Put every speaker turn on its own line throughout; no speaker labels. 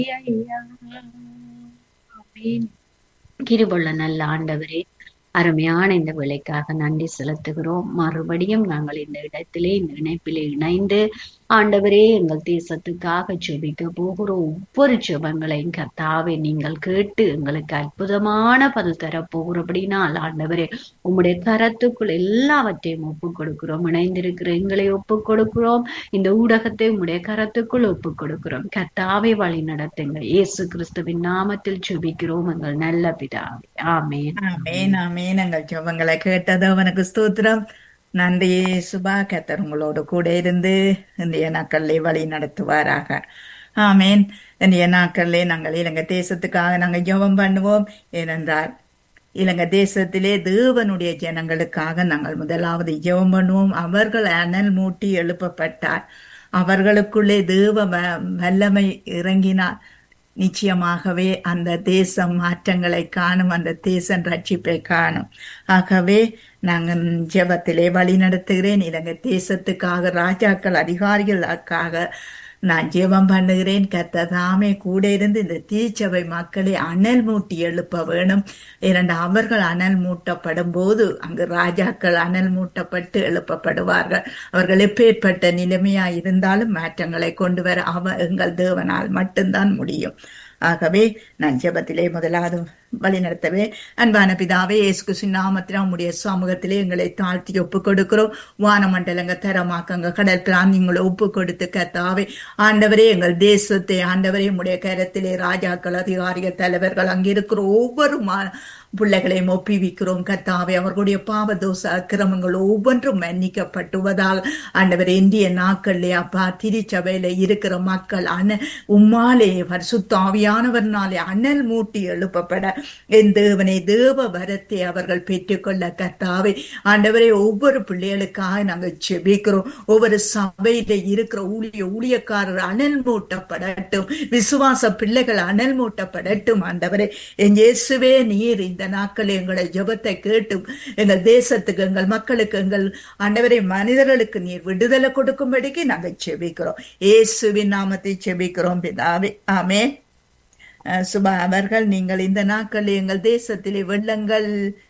ஐயா. ஆமென். கிருபுள்ள நல்ல ஆண்டவரே அருமையான இந்த விலைக்காக நன்றி செலுத்துகிறோம் மறுபடியும் நாங்கள் இந்த இடத்திலே இந்த இணைப்பிலே இணைந்து ஆண்டவரே எங்கள் தேசத்துக்காக ஜெபிக்க போகிற ஒவ்வொரு ஜெபங்களையும் கர்த்தாவே நீங்கள் கேட்டு எங்களுக்கு அற்புதமான பதில் தரப்போகிறபடினால் ஆண்டவரே உம்முடைய கரத்துக்குள் எல்லாவற்றையும் ஒப்புக் கொடுக்கிறோம் இணைந்திருக்கிற எங்களை ஒப்புக் கொடுக்கிறோம் இந்த ஊடகத்தை உம்முடைய கரத்துக்குள் ஒப்புக் கொடுக்கிறோம் கர்த்தாவே வழி நடத்துங்க இயேசு கிறிஸ்துவின் நாமத்தில் ஜெபிக்கிறோம் எங்கள் நல்ல பிதாவே ஆமென்
ஆமேன் ஆமேன் எங்கள் ஜெபங்களை கேட்டது அவனுக்கு ஸ்தோத்திரம் நன்றி சுபா கத்தர் உங்களோடு கூட இருந்து இந்திய நாட்களிலே வழி நடத்துவாராக ஆமேன் இந்திய நாட்களிலே நாங்கள் இலங்கை தேசத்துக்காக நாங்கள் ஜெபம் பண்ணுவோம் ஏனென்றால் இலங்கை தேசத்திலே தேவனுடைய ஜனங்களுக்காக நாங்கள் முதலாவது ஜெபம் பண்ணுவோம் அவர்கள் அனல் மூட்டி எழுப்பப்பட்டார் அவர்களுக்குள்ளே தேவ வ- வல்லமை இறங்கினார் நிச்சயமாகவே அந்த தேசம் மாற்றங்களை காணும் அந்த தேசம் ரட்சிப்பை காணும் ஆகவே நாங்கள் ஜெபத்திலே வழி நடத்துகிறேன் இலங்கை தேசத்துக்காக ராஜாக்கள் அதிகாரிகளுக்காக நான் ஜெபம் பண்ணுகிறேன் கத்ததாமே கூட இருந்து இந்த தீச்சபை மக்களை அனல் மூட்டி எழுப்ப வேணும் இரண்டு அவர்கள் அனல் மூட்டப்படும் போது அங்கு ராஜாக்கள் அனல் மூட்டப்பட்டு எழுப்பப்படுவார்கள் அவர்கள் எப்பேற்பட்ட நிலைமையா இருந்தாலும் மாற்றங்களை கொண்டு வர அவ எங்கள் தேவனால் மட்டும்தான் முடியும் ஆகவே நான் ஜெபத்திலே முதலாவது வழி நடத்தவே அன்பான பிதாவே இயேசு கிறிஸ்துவின் நாமத்தில் உம்முடைய சமூகத்திலே எங்களை தாழ்த்தி ஒப்பு கொடுக்கிறோம் வானமண்டலங்க தரமாக்கங்க கடல் பிராந்தியங்களை ஒப்பு கொடுத்து கத்தாவே ஆண்டவரே எங்கள் தேசத்தை ஆண்டவரே உம்முடைய கரத்திலே ராஜாக்கள் அதிகாரிகள் தலைவர்கள் அங்கிருக்கிற ஒவ்வொரு மா- பிள்ளைகளையும் ஒப்பிவிக்கிறோம் கத்தாவே அவர்களுடைய பாவ தோச அக்கிரமங்கள் ஒவ்வொன்றும் மன்னிக்கப்பட்டுவதால் ஆண்டவர் இந்திய நாட்களிலே அப்பா திருச்சபையில இருக்கிற மக்கள் அன உம்மாலே சுத்தாவியானவர்னாலே அனல் மூட்டி எழுப்பப்பட என் தேவனை தேவ வரத்தை அவர்கள் பெற்றுக்கொள்ள கத்தாவே ஆண்டவரே ஒவ்வொரு பிள்ளைகளுக்காக நாங்கள் செபிக்கிறோம் ஒவ்வொரு சபையில இருக்கிற ஊழிய ஊழியக்காரர் அனல் மூட்டப்படட்டும் விசுவாச பிள்ளைகள் அனல் மூட்டப்படட்டும் ஆண்டவரே என் இயேசுவே நீர் இந்த நாட்கள் எங்களை ஜெபத்தை கேட்டும் எங்கள் தேசத்துக்கு எங்கள் மக்களுக்கு எங்கள் ஆண்டவரை மனிதர்களுக்கு நீர் விடுதலை கொடுக்கும்படிக்கு நாங்கள் செபிக்கிறோம் இயேசுவின் நாமத்தை செபிக்கிறோம் பிதாவே ஆமே அஹ் சுபா அவர்கள் நீங்கள் இந்த நாட்களில் எங்கள் தேசத்திலே வெள்ளங்கள்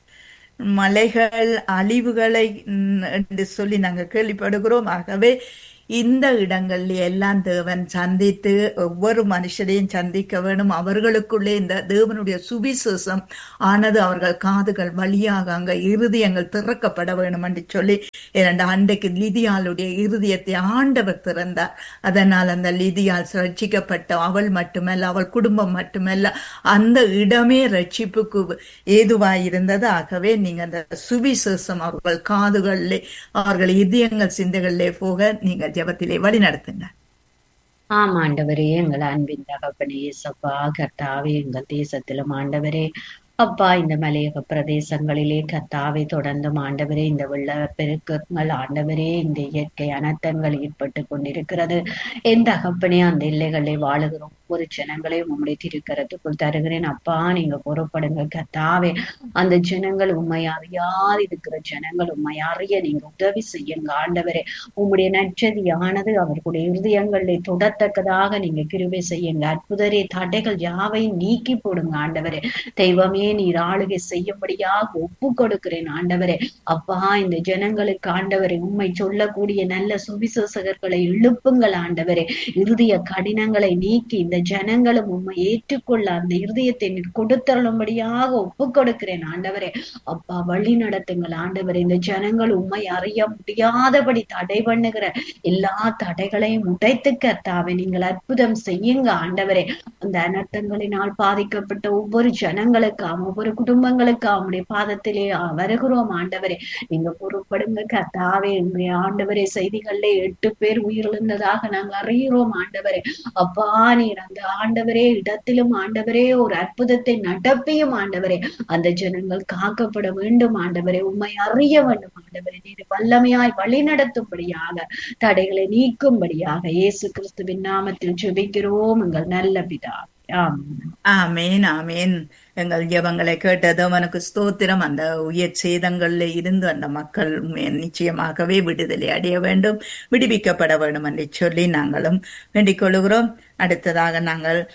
மலைகள் அழிவுகளை ம், என்று சொல்லி நாங்கள் கேள்விப்படுகிறோம் ஆகவே இந்த இடங்களில் எல்லாம் தேவன் சந்தித்து ஒவ்வொரு மனுஷரையும் சந்திக்க வேணும் அவர்களுக்குள்ளே இந்த தேவனுடைய சுவிசேஷம் ஆனது அவர்கள் காதுகள் வழியாக அங்க இருதயங்கள் திறக்கப்பட வேணும் என்று சொல்லி இரண்டு அன்றைக்கு லிதியாளுடைய இருதயத்தை ஆண்டவர் திறந்தார் அதனால் அந்த லிதியால் ரட்சிக்கப்பட்ட அவள் மட்டுமல்ல அவள் குடும்பம் மட்டுமல்ல அந்த இடமே ரட்சிப்புக்கு ஏதுவாயிருந்தது ஆகவே நீங்க அந்த சுவிசேஷம் அவர்கள் காதுகளிலே அவர்கள் இதயங்கள் சிந்தைகளிலே போக நீங்க ஜெபத்திலே வழி நடத்துங்க
ஆம் ஆண்டவரே எங்கள் அன்பின் தகப்பனே இயேசப்பா கர்த்தாவே எங்கள் தேசத்திலும் ஆண்டவரே அப்பா இந்த மலையக பிரதேசங்களிலே கர்த்தாவே தொடர்ந்தும் ஆண்டவரே இந்த வெள்ள பெருக்கங்கள் ஆண்டவரே இந்த இயற்கை அனர்த்தங்கள் ஏற்பட்டு கொண்டிருக்கிறது என் தகப்பனே அந்த எல்லைகளை வாழுகிறோம் ஒவ்வொரு ஜனங்களையும் உம்முடைய திருக்கரத்துக்குள் தருகிறேன் அப்பா நீங்க பொறுப்படுங்க கர்த்தாவே அந்த ஜனங்கள் உண்மை அறியாது இருக்கிற ஜனங்கள் உண்மை அறிய நீங்க உதவி செய்யுங்க ஆண்டவரே உம்முடைய நற்சதியானது அவர்களுடைய இருதயங்களை தொடத்தக்கதாக நீங்க கிருபை செய்யுங்க அற்புதரே தடைகள் யாவையும் நீக்கி போடுங்க ஆண்டவரே தெய்வமே நீர் ஆளுகை செய்யும்படியாக ஒப்பு கொடுக்கிறேன் ஆண்டவரே அப்பா இந்த ஜனங்களுக்கு ஆண்டவரை உண்மை சொல்லக்கூடிய நல்ல சுவிசேஷகர்களை எழுப்புங்கள் ஆண்டவரே இருதய கடினங்களை நீக்கி இந்த ஜனங்களும் உண்மை ஏற்றுக்கொள்ள அந்த இருதயத்தை நீர் கொடுத்தருளும்படியாக ஒப்பு கொடுக்கிறேன் ஆண்டவரே அப்பா வழி நடத்துங்கள் ஆண்டவரே இந்த ஜனங்கள் உண்மை அறிய முடியாதபடி தடை பண்ணுகிற எல்லா தடைகளையும் உடைத்து கர்த்தாவே நீங்கள் அற்புதம் செய்யுங்க ஆண்டவரே அந்த அனர்த்தங்களினால் பாதிக்கப்பட்ட ஒவ்வொரு ஜனங்களுக்காம் ஒவ்வொரு குடும்பங்களுக்காம் உம்முடைய பாதத்திலே வருகிறோம் ஆண்டவரே நீங்க பொறுப்படுங்க கர்த்தாவே உங்களுடைய ஆண்டவரே செய்திகள்ல எட்டு பேர் உயிரிழந்ததாக நாங்க அறிகிறோம் ஆண்டவரே அப்பா நீர் அந்த ஆண்டவரே இடத்திலும் ஆண்டவரே ஒரு அற்புதத்தை நடப்பியும் ஆண்டவரே அந்த ஜனங்கள் காக்கப்பட வேண்டும் ஆண்டவரே உண்மை அறிய வேண்டும் ஆண்டவரே நீர் வல்லமையாய் வழி நடத்தும்படியாக தடைகளை நீக்கும்படியாக இயேசு கிறிஸ்துவின் நாமத்தில் ஜெபிக்கிறோம் எங்கள் நல்ல பிதா ஆமென்
ஆமேன் ஆமேன் எங்கள் ஜெபங்களை கேட்டது அவனுக்கு ஸ்தோத்திரம் அந்த உயர் சேதங்கள்ல இருந்து அந்த மக்கள் மே- நிச்சயமாகவே விடுதலை அடைய வேண்டும் விடுவிக்கப்பட வேண்டும் என்று சொல்லி நாங்களும் வேண்டிக் கொள்கிறோம் அடுத்ததாக நாங்கள்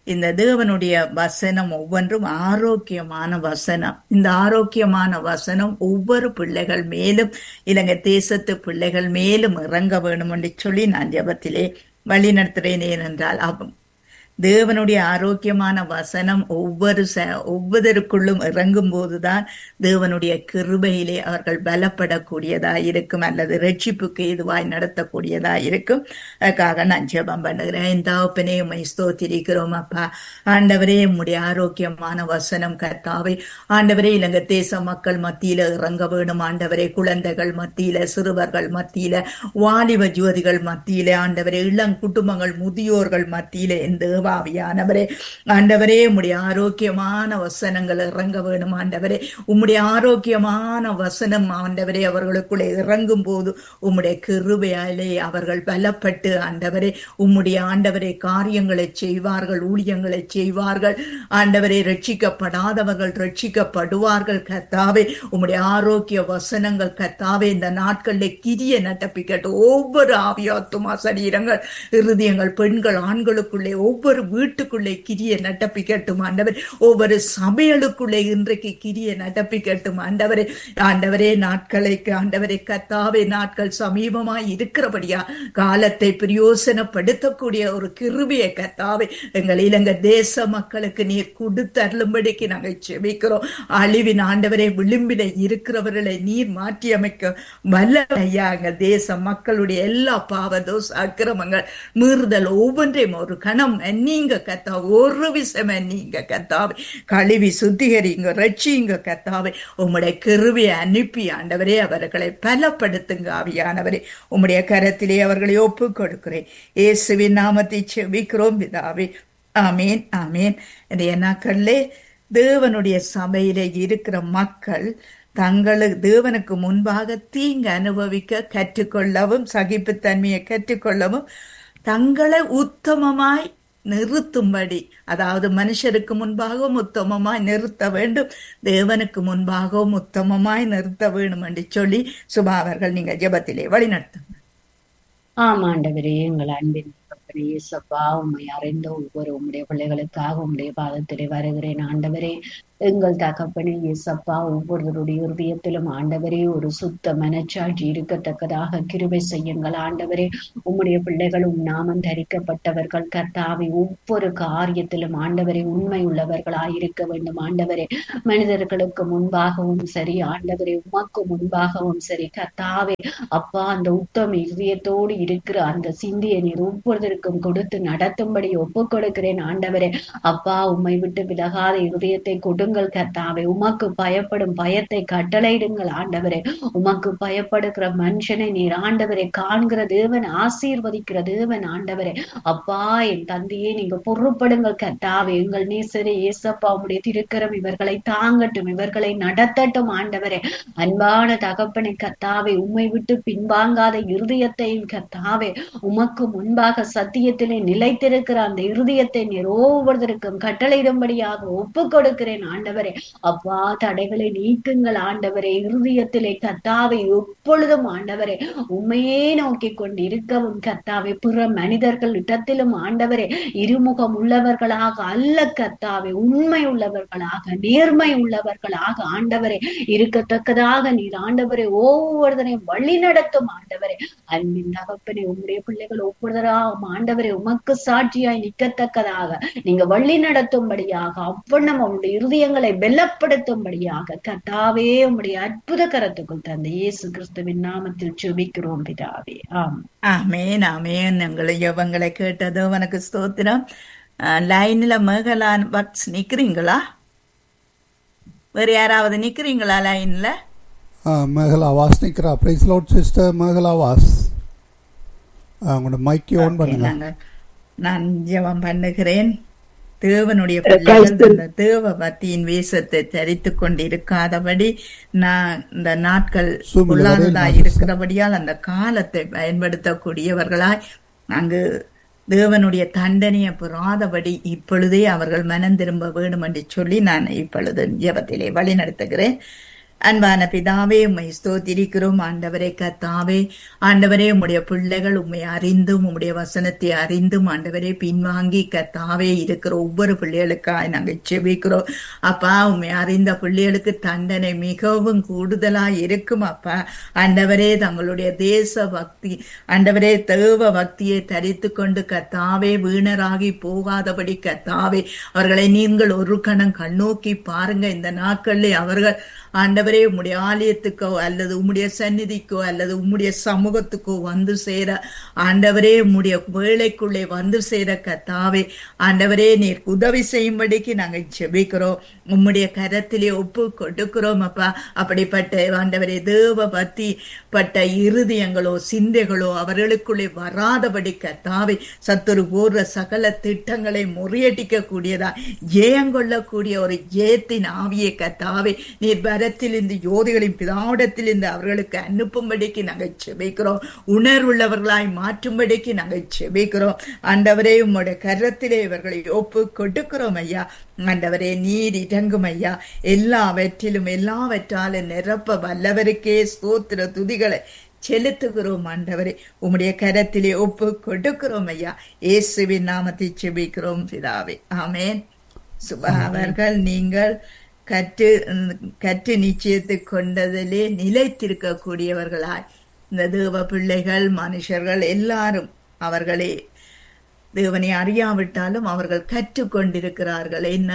இந்த தேவனுடைய வசனம் ஒவ்வொன்றும் ஆரோக்கியமான வசனம் இந்த ஆரோக்கியமான வசனம் ஒவ்வொரு பிள்ளைகள் மேலும் இலங்கை தேசத்து பிள்ளைகள் மேலும் இறங்க வேணும் என்று சொல்லி நான் ஜபத்திலே வழி நடத்துகிறேன் ஏனென்றால் அவ- தேவனுடைய ஆரோக்கியமான வசனம் ஒவ்வொரு ச ஒவ்வொருவருக்குள்ளும் இறங்கும் போதுதான் தேவனுடைய கிருபையிலே அவர்கள் பலப்படக்கூடியதாய் இருக்கும் அல்லது ரட்சிப்புக்கு இதுவாய் நடத்தக்கூடியதாய் இருக்கும் அதுக்காக நான் ஜெபம் பண்ணுகிறேன் இந்த தகப்பனே உம்மை ஸ்தோத்திரிக்கிறோம் அப்பா ஆண்டவரே உம்முடைய ஆரோக்கியமான வசனம் கர்த்தாவை ஆண்டவரே இலங்கை தேச மக்கள் மத்தியில இறங்க வேணும் ஆண்டவரே குழந்தைகள் மத்தியில சிறுவர்கள் மத்தியில வாலிப ஜோதிகள் மத்தியில ஆண்டவரே இளம் குடும்பங்கள் முதியோர்கள் மத்தியில இந்த தேவாவியானவரே ஆண்டவரே உம்முடைய ஆரோக்கியமான வசனங்கள் இறங்க வேணும் ஆண்டவரே உம்முடைய ஆரோக்கியமான வசனம் ஆண்டவரே அவர்களுக்குள்ளே இறங்கும் போது உம்முடைய கிருபையாலே அவர்கள் பலப்பட்டு ஆண்டவரே உம்முடைய ஆண்டவரே காரியங்களை செய்வார்கள் ஊழியங்களை செய்வார்கள் ஆண்டவரே ரட்சிக்கப்படாதவர்கள் ரட்சிக்கப்படுவார்கள் கத்தாவே உம்முடைய ஆரோக்கிய வசனங்கள் கத்தாவே இந்த நாட்களில் கிரிய நடப்பிக்கட்டும் ஒவ்வொரு ஆவியாத்துமா சரீரங்கள் இருதயங்கள் பெண்கள் ஆண்களுக்குள்ளே ஒவ்வொரு வீட்டுக்குள்ளே கிரிய நடப்பிக்கட்டும் ஆண்டவர் ஒவ்வொரு சபைகளுக்குள்ளே இன்றைக்கு கிரிய நடப்பிக்கட்டும் ஆண்டவரே ஆண்டவரே நாட்களுக்கு ஆண்டவரே கத்தாவே நாட்கள் சமீபமாய் இருக்கிறபடியா காலத்தை பிரயோசனப்படுத்தக்கூடிய ஒரு கிருபியை கத்தாவே எங்கள் இலங்கை தேச மக்களுக்கு நீர் கொடுத்தருளும்படிக்கு நாங்கள் செபிக்கிறோம் அழிவின் ஆண்டவரே விளிம்பில இருக்கிறவர்களை நீர் மாற்றி அமைக்க வல்ல ஐயா எங்கள் தேச மக்களுடைய எல்லா பாவ தோஷ அக்கிரமங்கள் மீறுதல் ஒவ்வொன்றையும் ஒரு கணம் நீங்க கத்தா ஒரு விஷயம் நீங்க கத்தாவே கழுவி சுத்திகரிங்க ரட்சிங்க கத்தாவே உம்முடைய கிருவியை அனுப்பி ஆண்டவரே அவர்களை பலப்படுத்துங்க ஆவியானவரே உம்முடைய கரத்திலே அவர்களை ஒப்பு கொடுக்கிறேன் இயேசுவின் நாமத்தை செபிக்கிறோம் பிதாவே ஆமேன் ஆமேன் இது நாட்களிலே தேவனுடைய சபையிலே இருக்கிற மக்கள் தங்களுக்கு தேவனுக்கு முன்பாக தீங்கு அனுபவிக்க கற்றுக்கொள்ளவும் சகிப்புத்தன்மையை கற்றுக்கொள்ளவும் தங்களை உத்தமமாய் நிறுத்தும்படி அதாவது மனுஷருக்கு முன்பாகவும் உத்தமமாய் நிறுத்த வேண்டும் தேவனுக்கு முன்பாகவும் உத்தமமாய் நிறுத்த வேண்டும் என்று சொல்லி சுபா அவர்கள் நீங்க ஜெபத்திலே வழிநடத்துங்க
ஆமாண்டவரே எங்கள் அன்பின் தகப்பனே, இயேசப்பா உம்மை அறிந்த ஒவ்வொரு உம்முடைய பிள்ளைகளுக்காக உம்முடைய பாதத்திலே வருகிறேன் ஆண்டவரே எங்கள் தகப்பனே இயேசப்பா ஒவ்வொருவருடைய இருதயத்திலும் ஆண்டவரே ஒரு சுத்த மனச்சாட்சி இருக்கத்தக்கதாக கிருபை செய்யுங்கள் ஆண்டவரே உம்முடைய பிள்ளைகளும் நாமம் தரிக்கப்பட்டவர்கள் கர்த்தாவை ஒவ்வொரு காரியத்திலும் ஆண்டவரே உண்மை உள்ளவர்களாய் இருக்க வேண்டும் ஆண்டவரே மனிதர்களுக்கு முன்பாகவும் சரி ஆண்டவரே உமக்கு முன்பாகவும் சரி கர்த்தாவே அப்பா அந்த உத்தம இதயத்தோடு இருக்கிற அந்த சிந்தியை நீர் ஒவ்வொருத்தருக்கும் கொடுத்து நடத்தும்படி ஒப்பு கொடுக்கிறேன் ஆண்டவரே அப்பா உம்மை விட்டு விலகாத இருதயத்தை கொடுங்கள் கர்த்தாவே உமக்கு பயப்படும் பயத்தை கட்டளையிடுங்கள் ஆண்டவரே உமக்கு பயப்படுகிற மனுஷனை நீர் ஆண்டவரை காண்கிற தேவன் ஆசீர்வதிக்கிற தேவன் ஆண்டவரே அப்பா என் தந்தையே நீங்க பொறுப்படுங்கள் கர்த்தாவே எங்கள் நேசரே ஏசப்பா உம்முடைய திருக்கரம் இவர்களை தாங்கட்டும் இவர்களை நடத்தட்டும் ஆண்டவரே அன்பான தகப்பனை கர்த்தாவே உம்மை விட்டு பின்வாங்காத இருதயத்தையும் கர்த்தாவே உமக்கு முன்பாக சத்தியத்திலே நிலைத்திருக்கிற அந்த இருதயத்தை நீர் ஒவ்வொருத்தருக்கும் கட்டளையிடும்படியாக ஒப்பு கொடுக்கிறேன் ஆண்டவரே அப்பா தடைகளை நீக்குங்கள் ஆண்டவரே இருதயத்திலே கர்த்தாவை எப்பொழுதும் ஆண்டவரே உண்மையே நோக்கி கொண்டு இருக்கவும் கர்த்தாவே பிற மனிதர்கள் இடத்திலும் ஆண்டவரே இருமுகம் உள்ளவர்களாக அல்ல கர்த்தாவே உண்மை உள்ளவர்களாக நேர்மை உள்ளவர்களாக ஆண்டவரே இருக்கத்தக்கதாக நீர் ஆண்டவரே ஒவ்வொருத்தரையும் வழி நடத்தும் ஆண்டவரே அன்பின் தகப்பனே உம்முடைய பிள்ளைகள் ஒவ்வொருத்தராக ஆண்டவரே உமக்கு சாட்சியாய் நிற்கத்தக்கதாக நீங்க வழி நடத்தும்படியாக அவ்வண்ணம் உங்களுடைய இருதயங்களை வெல்லப்படுத்தும்படியாக கர்த்தாவே உம்முடைய அற்புத கரத்துக்குள் தந்த இயேசு கிறிஸ்துவின் நாமத்தில் சுபிக்கிறோம் பிதாவே ஆம்
ஆமேன் ஆமேன் எங்களை ஜெபங்களை கேட்டது உனக்கு ஸ்தோத்திரம் லைன்ல மேகலான் பக்ஸ் நிக்கிறீங்களா வேற யாராவது நிக்கிறீங்களா லைன்ல
மேகலா வாஸ் நிற்கிறா பிரைஸ் லோட் சிஸ்டர் மேகலா வாஸ் உங்களோட மைக்கை ஓன் பண்ணுங்க
நாங்க நான் ஜெபம் பண்ணுகிறேன் தேவனுடைய பிள்ளைகள் இந்த தேவ பக்தியின் வேஷத்தை தரித்து கொண்டிருக்காதபடி நான் இந்த நாட்கள்
சூழ்நிலை
உள்ளானதாய்
வரையில்
இருக்கிறபடியால் அந்த காலத்தை பயன்படுத்தக்கூடியவர்களாய் அங்கு தேவனுடைய தண்டனையை பெறாதபடி இப்பொழுதே அவர்கள் மனம் திரும்ப வேண்டும் என்று சொல்லி நான் இப்பொழுது ஜெபத்திலே வழி நடத்துகிறேன் அன்பான பிதாவே உம்மை ஸ்தோத்திரிக்கிறோம் ஆண்டவரே கத்தாவே ஆண்டவரே உம்முடைய பிள்ளைகள் உம்மை அறிந்தும் உம்முடைய வசனத்தை அறிந்தும் ஆண்டவரே பின்வாங்கி கத்தாவே இருக்கிற ஒவ்வொரு பிள்ளைகளுக்காய் நாங்கள் செபிக்கிறோம் அப்பா உம்மை அறிந்த பிள்ளைகளுக்கு தண்டனை மிகவும் கூடுதலாய் இருக்கும் அப்பா ஆண்டவரே தங்களுடைய தேச பக்தி ஆண்டவரே தேவ பக்தியை தரித்து கொண்டு கத்தாவே வீணராகி போகாதபடி கத்தாவே அவர்களை நீங்கள் ஒரு கணம் கண்ணோக்கி பாருங்க இந்த நாட்களில் அவர்கள் ஆண்டவரே உம்முடைய ஆலயத்துக்கோ அல்லது உம்முடைய சந்நிதிக்கோ அல்லது உம்முடைய சமூகத்துக்கோ வந்து சேர ஆண்டவரே உம்முடைய வேலைக்குள்ளே வந்து சேர கத்தாவே ஆண்டவரே நீர் உதவி செய்யும்படிக்கு நாங்கள் ஜெபிக்கிறோம் உம்முடைய கரத்திலே ஒப்பு கொடுக்கிறோம் அப்பா அப்படிப்பட்ட ஆண்டவரே தேவ பக்தி பட்ட இருதயங்களோ சிந்தைகளோ அவர்களுக்குள்ளே வராதபடி கத்தாவே சத்துரு போடுற சகல திட்டங்களை முறியடிக்க கூடியதா ஜெயங்கொள்ளக்கூடிய ஒரு ஜெயத்தின் ஆவியை கத்தாவே நீர் பரத்திலிருந்து யோதிகளின் பிதாவிடத்திலிருந்து அவர்களுக்கு அனுப்பும்படிக்கு நாங்கள் செபிக்கிறோம் உணர்வுள்ளவர்களாய் மாற்றும்படிக்கு நாங்கள் செபிக்கிறோம் ஆண்டவரே உம்முடைய கரத்திலே இவர்களை ஒப்பு கொடுக்கிறோம் ஐயா ஆண்டவரே நீர் இறங்கும் ஐயா எல்லாவற்றிலும் எல்லாவற்றாலும் நிரப்ப வல்லவருக்கே ஸ்தோத்திர துதிகளை செலுத்துகிறோம் ஆண்டவரே உம்முடைய கரத்திலே ஒப்பு கொடுக்கிறோம் ஐயா இயேசுவின் நாமத்தை செபிக்கிறோம் பிதாவே ஆமேன் சுபா அவர்கள் நீங்கள் கற்று கற்று நிச்சயத்தை கொண்டதிலே நிலைத்திருக்கக்கூடியவர்களாய் இந்த தேவ பிள்ளைகள் மனுஷர்கள் எல்லாரும் அவர்களே தேவனை அறியாவிட்டாலும் அவர்கள் கற்றுக்கொண்டிருக்கிறார்கள் என்ன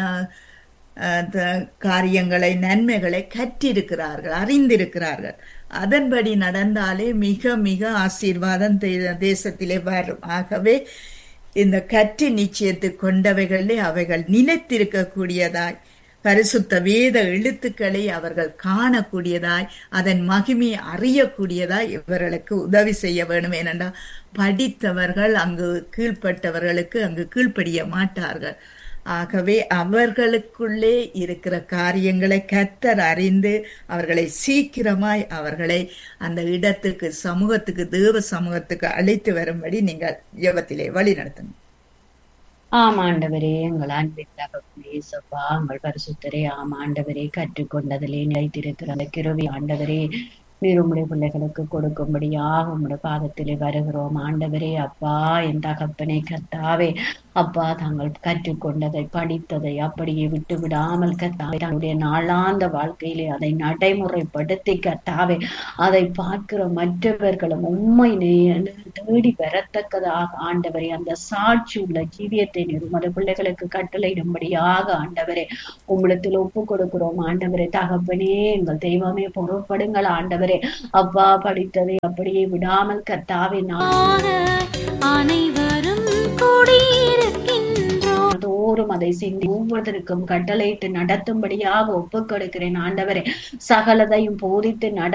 காரியங்களை நன்மைகளை கற்றிருக்கிறார்கள் அறிந்திருக்கிறார்கள் அதன்படி நடந்தாலே மிக மிக ஆசீர்வாதம் தேசத்திலே வரும் ஆகவே இந்த கற்று நிச்சயத்தை கொண்டவைகளிலே அவைகள் நிலைத்திருக்கக்கூடியதாய் பரிசுத்த வேத எழுத்துக்களை அவர்கள் காணக்கூடியதாய் அதன் மகிமையை அறியக்கூடியதாய் இவர்களுக்கு உதவி செய்ய வேண்டும் ஏனென்றால் படித்தவர்கள் அங்கு கீழ்ப்பட்டவர்களுக்கு அங்கு கீழ்ப்படிய மாட்டார்கள் ஆகவே அவர்களுக்குள்ளே இருக்கிற காரியங்களை கத்தர் அறிந்து அவர்களை சீக்கிரமாய் அவர்களை அந்த இடத்துக்கு சமூகத்துக்கு தேவ சமூகத்துக்கு அழைத்து வரும்படி நீங்கள் யோகத்திலே வழி நடத்தணும்
ஆமாண்டவரே எங்கள் அன்பின் தகப்பனே சப்பா உங்கள் பரிசுத்தரே ஆமாண்டவரே கற்றுக்கொண்டதிலே நிலைத்திருக்கிற கிருவி ஆண்டவரே நீர் உம்முடைய பிள்ளைகளுக்கு கொடுக்கும்படியாக உம்முடைய பாதத்திலே வருகிறோம் ஆண்டவரே அப்பா என் தகப்பனே கத்தாவே அப்பா தாங்கள் கற்றுக்கொண்டதை படித்ததை அப்படியே விட்டு விடாமல் கத்தாவே தங்களுடைய நாளாந்த வாழ்க்கையிலே அதை நடைமுறைப்படுத்தி கத்தாவே அதை பார்க்கிற மற்றவர்களும் உண்மை தேடி பெறத்தக்கதாக ஆண்டவரே அந்த சாட்சி உள்ள ஜீவியத்தை நீர் உமது பிள்ளைகளுக்கு கட்டளையிடும்படியாக ஆண்டவரே உம்மிடத்தில் ஒப்பு கொடுக்கிறோம் ஆண்டவரே தகப்பனே எங்கள் தெய்வமே பொருட்படுங்கள் ஆண்டவரே அப்பா படித்ததை அப்படியே விடாமல் கத்தாவே நான்
அனைவரும் கூடியிருக்கின்றோம்
தோறும் அதை சிந்தி ஒவ்வொருத்தருக்கும் கட்டளையிட்டு நடத்தும்படியாக ஒப்புக் கொடுக்கிறேன் ஆண்டவரே சகலதையும் போதித்து நட